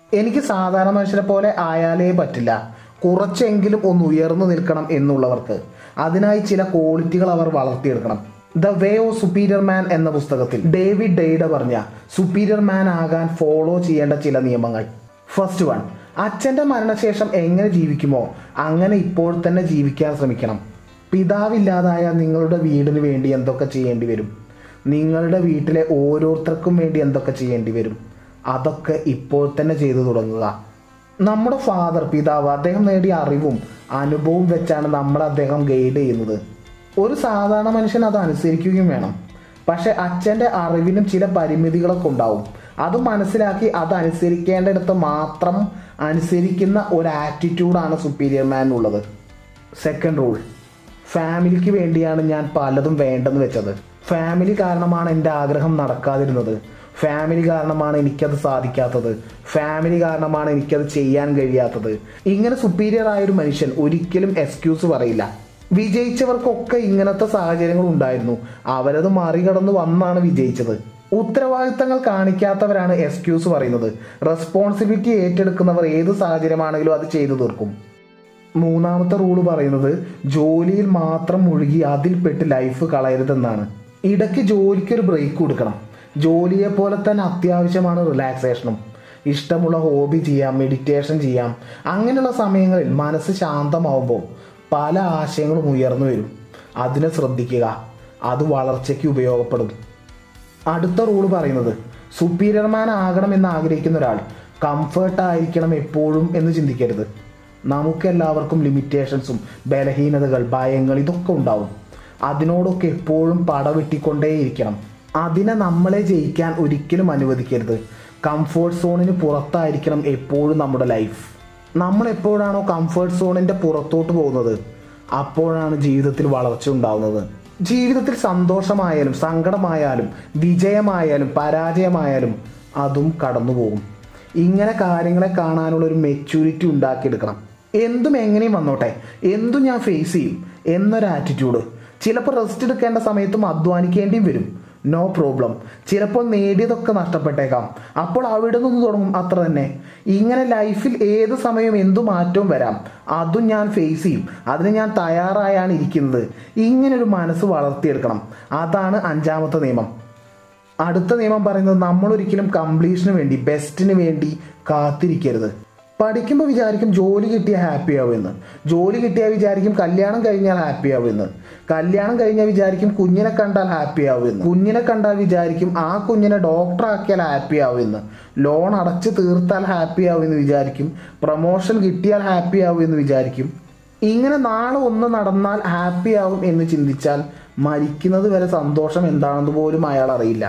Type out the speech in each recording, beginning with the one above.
എനിക്ക് സാധാരണ മനുഷ്യരെ പോലെ ആയാലേ പറ്റില്ല കുറച്ചെങ്കിലും ഒന്ന് ഉയർന്നു നിൽക്കണം എന്നുള്ളവർക്ക് അതിനായി ചില ക്വാളിറ്റികൾ അവർ വളർത്തിയെടുക്കണം the way of superior man എന്ന പുസ്തകത്തിൽ ഡേവിഡ് ഡെയ്ഡ പറഞ്ഞ സുപ്പീരിയർ മാൻ ആകാൻ ഫോളോ ചെയ്യേണ്ട ചില നിയമങ്ങൾ ഫസ്റ്റ് വൺ അച്ഛന്റെ മരണശേഷം എങ്ങനെ ജീവിക്കുമോ അങ്ങനെ ഇപ്പോൾ തന്നെ ജീവിക്കാൻ ശ്രമിക്കണം പിതാവില്ലാതായ നിങ്ങളുടെ വീടിന് വേണ്ടി എന്തൊക്കെ ചെയ്യേണ്ടി വരും നിങ്ങളുടെ വീട്ടിലെ ഓരോരുത്തർക്കും വേണ്ടി എന്തൊക്കെ ചെയ്യേണ്ടി വരും അതൊക്കെ ഇപ്പോൾ തന്നെ ചെയ്തു തുടങ്ങുക നമ്മുടെ ഫാദർ പിതാവ് അദ്ദേഹം നേടിയ അറിവും അനുഭവവും വെച്ചാണ് നമ്മൾ അദ്ദേഹം ഗൈഡ് ചെയ്യുന്നത് ഒരു സാധാരണ മനുഷ്യൻ അത് അനുസരിക്കുകയും വേണം പക്ഷെ അച്ഛൻ്റെ അറിവിനും ചില പരിമിതികളൊക്കെ ഉണ്ടാവും അത് മനസ്സിലാക്കി അത് അനുസരിക്കേണ്ടിടത്ത് മാത്രം അനുസരിക്കുന്ന ഒരു ആറ്റിറ്റ്യൂഡാണ് സുപ്പീരിയർ മാൻ ഉള്ളത് സെക്കൻഡ് റൂൾ ഫാമിലിക്ക് വേണ്ടിയാണ് ഞാൻ പലതും വേണ്ടെന്ന് വെച്ചത് ഫാമിലി കാരണമാണ് എൻ്റെ ആഗ്രഹം നടക്കാതിരുന്നത് ഫാമിലി കാരണമാണ് എനിക്കത് സാധിക്കാത്തത് ഫാമിലി കാരണമാണ് എനിക്കത് ചെയ്യാൻ കഴിയാത്തത് ഇങ്ങനെ സുപ്പീരിയർ ആയ ഒരു മനുഷ്യൻ ഒരിക്കലും എക്സ്ക്യൂസ് പറയില്ല വിജയിച്ചവർക്കൊക്കെ ഇങ്ങനത്തെ സാഹചര്യങ്ങൾ ഉണ്ടായിരുന്നു അവരത് മറികടന്ന് വന്നാണ് വിജയിച്ചത് ഉത്തരവാദിത്തങ്ങൾ കാണിക്കാത്തവരാണ് എക്സ്ക്യൂസ് പറയുന്നത് റെസ്പോൺസിബിലിറ്റി ഏറ്റെടുക്കുന്നവർ ഏത് സാഹചര്യമാണെങ്കിലും അത് ചെയ്തു തീർക്കും മൂന്നാമത്തെ റൂള് പറയുന്നത് ജോലിയിൽ മാത്രം മുഴുകി അതിൽപ്പെട്ട് ലൈഫ് കളയരുതെന്നാണ് ഇടയ്ക്ക് ജോലിക്ക് ഒരു ബ്രേക്ക് കൊടുക്കണം ജോലിയെ പോലെ തന്നെ അത്യാവശ്യമാണ് റിലാക്സേഷനും ഇഷ്ടമുള്ള ഹോബി ചെയ്യാം മെഡിറ്റേഷൻ ചെയ്യാം അങ്ങനെയുള്ള സമയങ്ങളിൽ മനസ്സ് ശാന്തമാവുമ്പോൾ പല ആശയങ്ങളും ഉയർന്നു വരും അതിനെ ശ്രദ്ധിക്കുക അത് വളർച്ചയ്ക്ക് ഉപയോഗപ്പെടും അടുത്ത റൂള് പറയുന്നത് സുപ്പീരിയർമാൻ ആകണം എന്ന് ആഗ്രഹിക്കുന്ന ഒരാൾ കംഫർട്ട് ആയിരിക്കണം എപ്പോഴും എന്ന് ചിന്തിക്കരുത് നമുക്കെല്ലാവർക്കും ലിമിറ്റേഷൻസും ബലഹീനതകൾ ഭയങ്ങൾ ഇതൊക്കെ ഉണ്ടാവും അതിനോടൊക്കെ എപ്പോഴും പടവെട്ടിക്കൊണ്ടേയിരിക്കണം അതിനെ നമ്മളെ ജയിക്കാൻ ഒരിക്കലും അനുവദിക്കരുത് കംഫേർട്ട് സോണിന് പുറത്തായിരിക്കണം എപ്പോഴും നമ്മുടെ ലൈഫ് നമ്മൾ എപ്പോഴാണോ കംഫേർട്ട് സോണിന്റെ പുറത്തോട്ട് പോകുന്നത് അപ്പോഴാണ് ജീവിതത്തിൽ വളർച്ച ഉണ്ടാവുന്നത് ജീവിതത്തിൽ സന്തോഷമായാലും സങ്കടമായാലും വിജയമായാലും പരാജയമായാലും അതും കടന്നു പോകും ഇങ്ങനെ കാര്യങ്ങളെ കാണാനുള്ള ഒരു മെച്യൂരിറ്റി ഉണ്ടാക്കിയെടുക്കണം എന്തും എങ്ങനെയും വന്നോട്ടെ എന്തും ഞാൻ ഫേസ് ചെയ്യും എന്നൊരു ആറ്റിറ്റ്യൂഡ് ചിലപ്പോൾ റെസ്റ്റ് എടുക്കേണ്ട സമയത്തും അധ്വാനിക്കേണ്ടിയും വരും നോ പ്രോബ്ലം ചിലപ്പോൾ നേടിയതൊക്കെ നഷ്ടപ്പെട്ടേക്കാം അപ്പോൾ അവിടെ നിന്ന് തുടങ്ങും അത്ര തന്നെ ഇങ്ങനെ ലൈഫിൽ ഏത് സമയം എന്തു മാറ്റവും വരാം അതും ഞാൻ ഫേസ് ചെയ്യും അതിന് ഞാൻ തയ്യാറായാണ് ഇരിക്കുന്നത് ഇങ്ങനെ ഒരു മനസ്സ് വളർത്തിയെടുക്കണം അതാണ് അഞ്ചാമത്തെ നിയമം അടുത്ത നിയമം പറയുന്നത് നമ്മൾ ഒരിക്കലും കംപ്ലീഷന് വേണ്ടി ബെസ്റ്റിന് വേണ്ടി കാത്തിരിക്കരുത് പഠിക്കുമ്പോൾ വിചാരിക്കും ജോലി കിട്ടിയാൽ ഹാപ്പി ആവുമെന്ന് ജോലി കിട്ടിയാൽ വിചാരിക്കും കല്യാണം കഴിഞ്ഞാൽ ഹാപ്പി ആവുമെന്ന് കല്യാണം കഴിഞ്ഞാൽ വിചാരിക്കും കുഞ്ഞിനെ കണ്ടാൽ ഹാപ്പി ആവുമെന്ന് കുഞ്ഞിനെ കണ്ടാൽ വിചാരിക്കും ആ കുഞ്ഞിനെ ഡോക്ടർ ആക്കിയാൽ ഹാപ്പി ആവുമെന്ന് ലോൺ അടച്ച് തീർത്താൽ ഹാപ്പി ആവുമെന്ന് വിചാരിക്കും പ്രൊമോഷൻ കിട്ടിയാൽ ഹാപ്പി ആവുമെന്ന് വിചാരിക്കും ഇങ്ങനെ നാളെ ഒന്ന് നടന്നാൽ ഹാപ്പി ആവും എന്ന് ചിന്തിച്ചാൽ മരിക്കുന്നത് വരെ സന്തോഷം എന്താണെന്ന് പോലും അയാൾ അറിയില്ല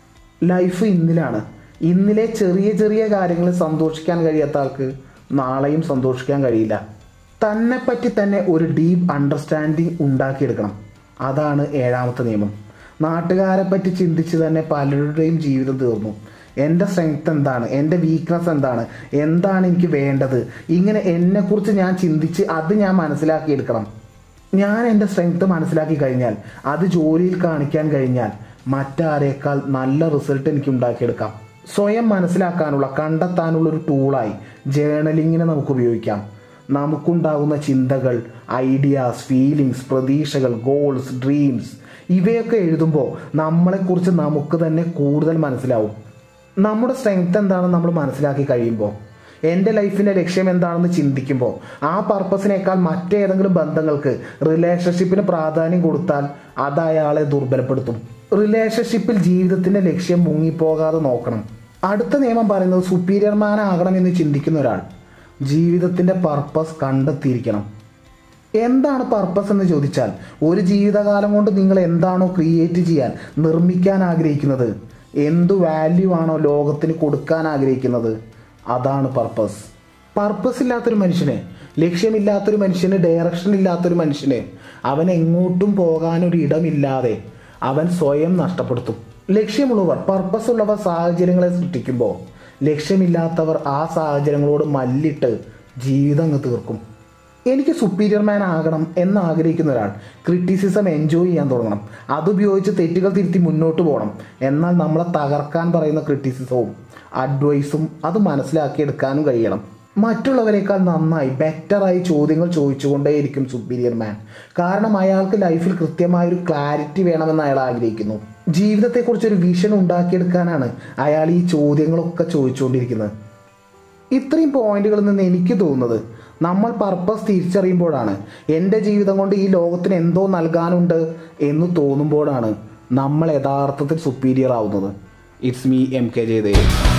ലൈഫ് ഇന്നിലാണ് ഇന്നിലെ ചെറിയ ചെറിയ കാര്യങ്ങളിൽ സന്തോഷിക്കാൻ കഴിയാത്ത ആൾക്ക് നാളെയും സന്തോഷിക്കാൻ കഴിയില്ല തന്നെ പറ്റി തന്നെ ഒരു ഡീപ്പ് അണ്ടർസ്റ്റാൻഡിങ് ഉണ്ടാക്കിയെടുക്കണം അതാണ് ഏഴാമത്തെ നിയമം നാട്ടുകാരെ പറ്റി ചിന്തിച്ച് തന്നെ പലരുടെയും ജീവിതം തീർന്നു എൻ്റെ സ്ട്രെങ്ത് എന്താണ് എൻ്റെ വീക്ക്നെസ് എന്താണ് എന്താണ് എനിക്ക് വേണ്ടത് ഇങ്ങനെ എന്നെക്കുറിച്ച് ഞാൻ ചിന്തിച്ച് അത് ഞാൻ മനസ്സിലാക്കിയെടുക്കണം ഞാൻ എൻ്റെ സ്ട്രെങ്ത് മനസ്സിലാക്കി കഴിഞ്ഞാൽ അത് ജോലിയിൽ കാണിക്കാൻ കഴിഞ്ഞാൽ മറ്റാരേക്കാൾ നല്ല റിസൾട്ട് എനിക്ക് ഉണ്ടാക്കിയെടുക്കാം സ്വയം മനസ്സിലാക്കാനുള്ള കണ്ടെത്താനുള്ള ഒരു ടൂളായി ജേണലിങ്ങിനെ നമുക്ക് ഉപയോഗിക്കാം നമുക്കുണ്ടാകുന്ന ചിന്തകൾ ഐഡിയാസ് ഫീലിങ്സ് പ്രതീക്ഷകൾ ഗോൾസ് ഡ്രീംസ് ഇവയൊക്കെ എഴുതുമ്പോൾ നമ്മളെക്കുറിച്ച് നമുക്ക് തന്നെ കൂടുതൽ മനസ്സിലാവും നമ്മുടെ സ്ട്രെങ്ത് എന്താണെന്ന് നമ്മൾ മനസ്സിലാക്കി കഴിയുമ്പോൾ എൻ്റെ ലൈഫിൻ്റെ ലക്ഷ്യം എന്താണെന്ന് ചിന്തിക്കുമ്പോൾ ആ പർപ്പസിനേക്കാൾ മറ്റേതെങ്കിലും ബന്ധങ്ങൾക്ക് റിലേഷൻഷിപ്പിന് പ്രാധാന്യം കൊടുത്താൽ അത് അയാളെ ദുർബലപ്പെടുത്തും റിലേഷൻഷിപ്പിൽ ജീവിതത്തിൻ്റെ ലക്ഷ്യം മുങ്ങിപ്പോകാതെ നോക്കണം അടുത്ത നിയമം പറയുന്നത് സുപ്പീരിയർ മാൻ ആകണമെന്ന് ചിന്തിക്കുന്ന ഒരാൾ ജീവിതത്തിൻ്റെ പർപ്പസ് കണ്ടെത്തിയിരിക്കണം എന്താണ് പർപ്പസ് എന്ന് ചോദിച്ചാൽ ഒരു ജീവിതകാലം കൊണ്ട് നിങ്ങൾ എന്താണോ ക്രിയേറ്റ് ചെയ്യാൻ നിർമ്മിക്കാൻ ആഗ്രഹിക്കുന്നത് എന്തു വാല്യൂ ആണോ ലോകത്തിന് കൊടുക്കാൻ ആഗ്രഹിക്കുന്നത് അതാണ് പർപ്പസ് പർപ്പസ് ഇല്ലാത്തൊരു മനുഷ്യന് ലക്ഷ്യമില്ലാത്തൊരു മനുഷ്യന് ഡയറക്ഷൻ ഇല്ലാത്തൊരു മനുഷ്യന് അവൻ എങ്ങോട്ടും പോകാനൊരു ഇടമില്ലാതെ അവൻ സ്വയം നഷ്ടപ്പെടുത്തും ലക്ഷ്യമുള്ളവർ പർപ്പസ് ഉള്ളവർ സാഹചര്യങ്ങളെ സൃഷ്ടിക്കുമ്പോൾ ലക്ഷ്യമില്ലാത്തവർ ആ സാഹചര്യങ്ങളോട് മല്ലിട്ട് ജീവിതം അങ്ങ് തീർക്കും എനിക്ക് സുപ്പീരിയർ മാൻ ആകണം എന്ന് ആഗ്രഹിക്കുന്ന ഒരാൾ ക്രിറ്റിസിസം എൻജോയ് ചെയ്യാൻ തുടങ്ങണം അതുപയോഗിച്ച് തെറ്റുകൾ തിരുത്തി മുന്നോട്ട് പോകണം എന്നാൽ നമ്മളെ തകർക്കാൻ പറയുന്ന ക്രിറ്റിസിസവും അഡ്വൈസും അത് മനസ്സിലാക്കിയെടുക്കാനും കഴിയണം മറ്റുള്ളവരെക്കാൾ നന്നായി ബെറ്ററായി ചോദ്യങ്ങൾ ചോദിച്ചുകൊണ്ടേയിരിക്കും സുപ്പീരിയർ മാൻ കാരണം അയാൾക്ക് ലൈഫിൽ കൃത്യമായ ഒരു ക്ലാരിറ്റി വേണമെന്ന് അയാൾ ആഗ്രഹിക്കുന്നു ജീവിതത്തെക്കുറിച്ച് ഒരു വിഷൻ ഉണ്ടാക്കിയെടുക്കാനാണ് അയാൾ ഈ ചോദ്യങ്ങളൊക്കെ ചോദിച്ചുകൊണ്ടിരിക്കുന്നത് ഇത്രയും പോയിന്റുകളിൽ നിന്ന് എനിക്ക് തോന്നുന്നത് നമ്മൾ പർപ്പസ് തിരിച്ചറിയുമ്പോഴാണ് എൻ്റെ ജീവിതം കൊണ്ട് ഈ ലോകത്തിന് എന്തോ നൽകാനുണ്ട് എന്ന് തോന്നുമ്പോഴാണ് നമ്മൾ യഥാർത്ഥത്തിൽ സുപ്പീരിയർ ആവുന്നത് it's me M K Jayadev